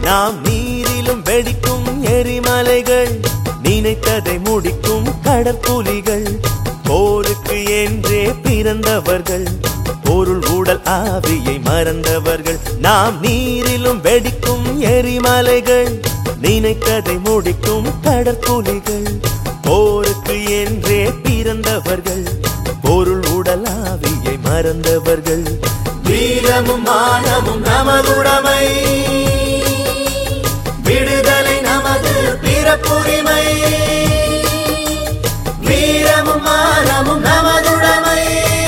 நாம் நீரிலும் வெடிக்கும் எரிமலைகள் நினைத்ததை முடிக்கும் கடற்புலிகள் போருக்கு என்றே பிறந்தவர்கள் பொருள் உடல் ஆவியை மறந்தவர்கள் நாம் நீரிலும் வெடிக்கும் எரிமலைகள் நினைத்ததை முடிக்கும் கடற்புலிகள் போருக்கு என்றே பிறந்தவர்கள் பொருள் உடல் ஆவியை மறந்தவர்கள் வீரமும் மானமும் நமதுடைமை விடுதலை நமது பிறப்புரிமை வீரமும் மானமும் நமதுடைமை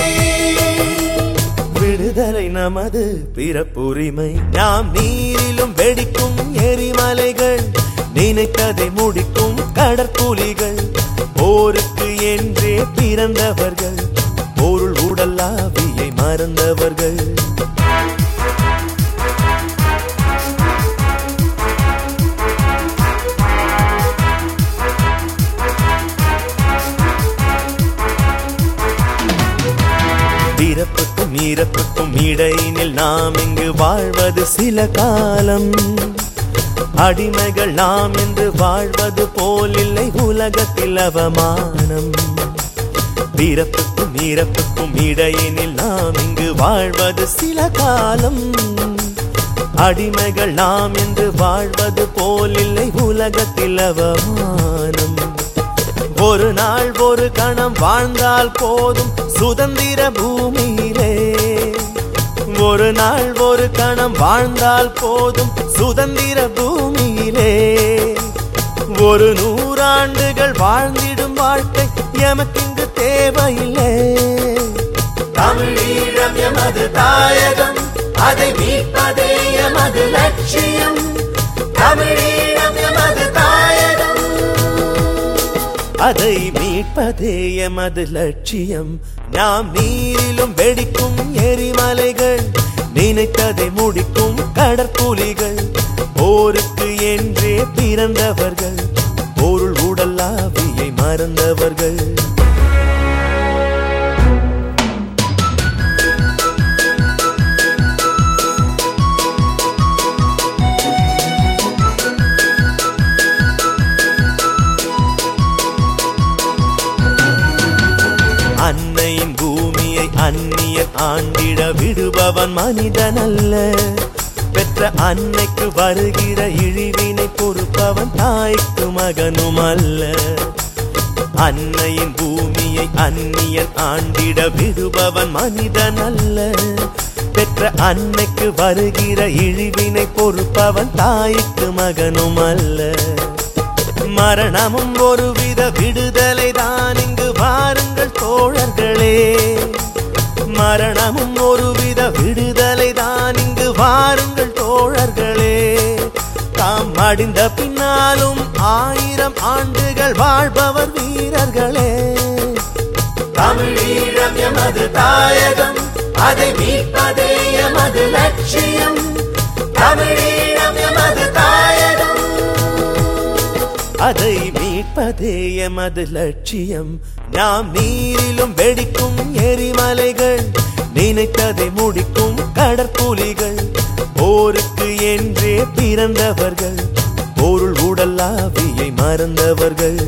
விடுதலை நமது பிறப்புரிமை நாம் நீரிலும் வெடிக்கும் எரிமலைகள் நினைத்ததை முடிக்கும் கடற்புலிகள் போருக்கு என்றே பிறந்தவர்கள் பொருள் உடல் ஆவியை மறந்தவர்கள் பிறப்புக்கும் இறப்புக்கும் இடையினில் நாம் இங்கு வாழ்வது சில காலம் அடிமைகள் நாம் என்று வாழ்வது போல் இல்லை உலகத்தில் அவமானம் பிறப்புக்கும் இறப்புக்கும் இடையினில் நாம் இங்கு வாழ்வது சில காலம் அடிமைகள் நாம் என்று வாழ்வது போல் இல்லை உலகத்தில் அவமானம் ஒரு நாள் ஒரு கணம் வாழ்ந்தால் போதும் சுதந்திர பூமியிலே ஒரு நாள் ஒரு கணம் வாழ்ந்தால் போதும் சுதந்திர பூமியிலே ஒரு நூறாண்டுகள் வாழ்ந்திடும் வாழ்க்கை எமக்கிங்கு தேவையில்லை தமிழீழம் எமது தாயகம் அதை மீட்பதே எமது லட்சியம் தமிழீழம் எமது தாயகம் அதை மீட்பதே எமது லட்சியம் நாம் நீரிலும் வெடிக்கும் எரிமலைகள் நினைத்ததை முடிக்கும் கடற்புலிகள் போருக்கு என்றே பிறந்தவர்கள் பொருள் உடல் ஆவியை மறந்தவர்கள் அன்னையின் பூமியை அந்நியர் ஆண்டிட விடுபவன் மனிதன் அல்ல பெற்ற அன்னைக்கு வருகிற இழிவினை பொறுப்பவன் தாய்க்கு மகனும் அல்ல அன்னையின் பூமியை அந்நியன் ஆண்டிட விடுபவன் மனிதன் அல்ல பெற்ற அன்னைக்கு வருகிற இழிவினை பொறுப்பவன் தாய்க்கு மகனும் அல்ல மரணமும் ஒருவித விடுதலை தான் இங்கு வாருங்கள் தோழர்களே மரணமும் ஒருவித விடுதலை தான் இங்கு வாருங்கள் தோழர்களே தாம் மடிந்த பின்னாலும் ஆயிரம் ஆண்டுகள் வாழ்பவர் வீரர்களே தமிழீழம் எமது தாயகம் அதை மீட்பதே எமது லட்சியம் தமிழீழம் எமது தாயகம் அதை மீட்பதே எமது லட்சியம் நாம் நீரிலும் வெடிக்கும் எரிமலைகள் நினைத்ததை முடிக்கும் கடற்புலிகள் போருக்கு என்றே பிறந்தவர்கள் பொருள் உடல் ஆவியை மறந்தவர்கள்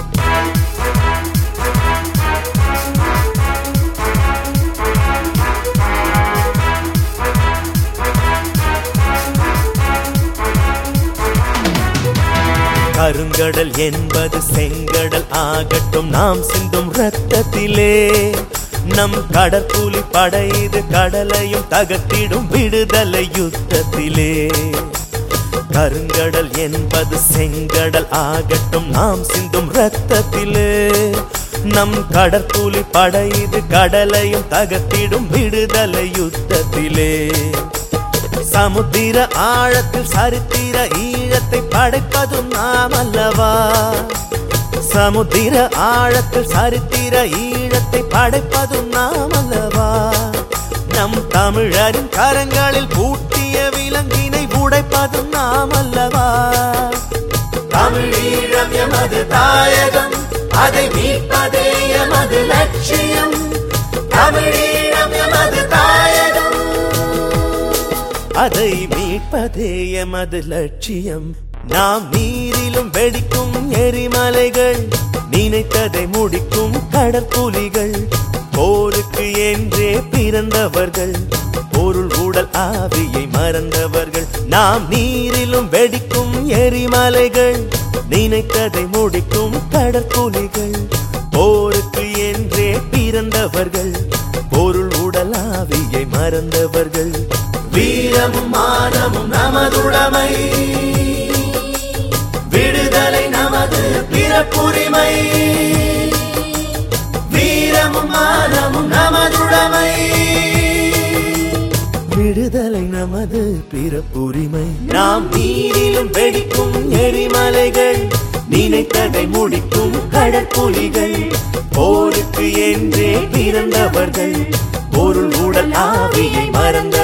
கருங்கடல் என்பது செங்கடல் ஆகட்டும் நாம் சிந்தும் ரத்தத்திலே நம் கடற்புலி படைது கடலையும் தகர்த்திடும் விடுதலை யுத்தத்திலே கருங்கடல் என்பது செங்கடல் ஆகட்டும் நாம் சிந்தும் ரத்தத்திலே நம் கடற்புலி படைது கடலையும் தகர்த்திடும் விடுதலை யுத்தத்திலே சமுத்திர ஆழத்தில் சரித்திர ஈழத்தை படைப்பதும் நாம் அல்லவா சமுத்திர ஆழத்தில் சரித்திர ஈழத்தை படைப்பதும் நாம் அல்லவா நம் தமிழரின் கரங்களில் பூட்டிய விலங்கினை உடைப்பதும் நாம் அல்லவா தமிழீழம் எமது தாயகம் அதை மீட்பதே எமது லட்சியம் தமிழீழம் எமது தாயகம் அதை மீட்பதே அழியாதே எமது லட்சியம் நாம் நீரிலும் வெடிக்கும் எரிமலைகள் நினைத்ததை முடிக்கும் கடற்புலிகள் போருக்கு என்றே பிறந்தவர்கள் பொருள் உடல் ஆவியை மறந்தவர்கள் நாம் நீரிலும் வெடிக்கும் எரிமலைகள் நினைத்ததை முடிக்கும் கடற்புலிகள் போருக்கு என்றே பிறந்தவர்கள் பொருள் உடல் ஆவியை மறந்தவர்கள் வீரமும் மானமும் நமதுடைமை விடுதலை நமது பிறப்புரிமை வீரமும் மானமும் நமதுடைமை விடுதலை நமது பிறப்புரிமை நாம் நீரிலும் வெடிக்கும் எரிமலைகள் நினைத்ததை முடிக்கும் கடற்புலிகள் போருக்கு என்றே பிறந்தவர்கள் பொருள் உடல் ஆவியை மறந்த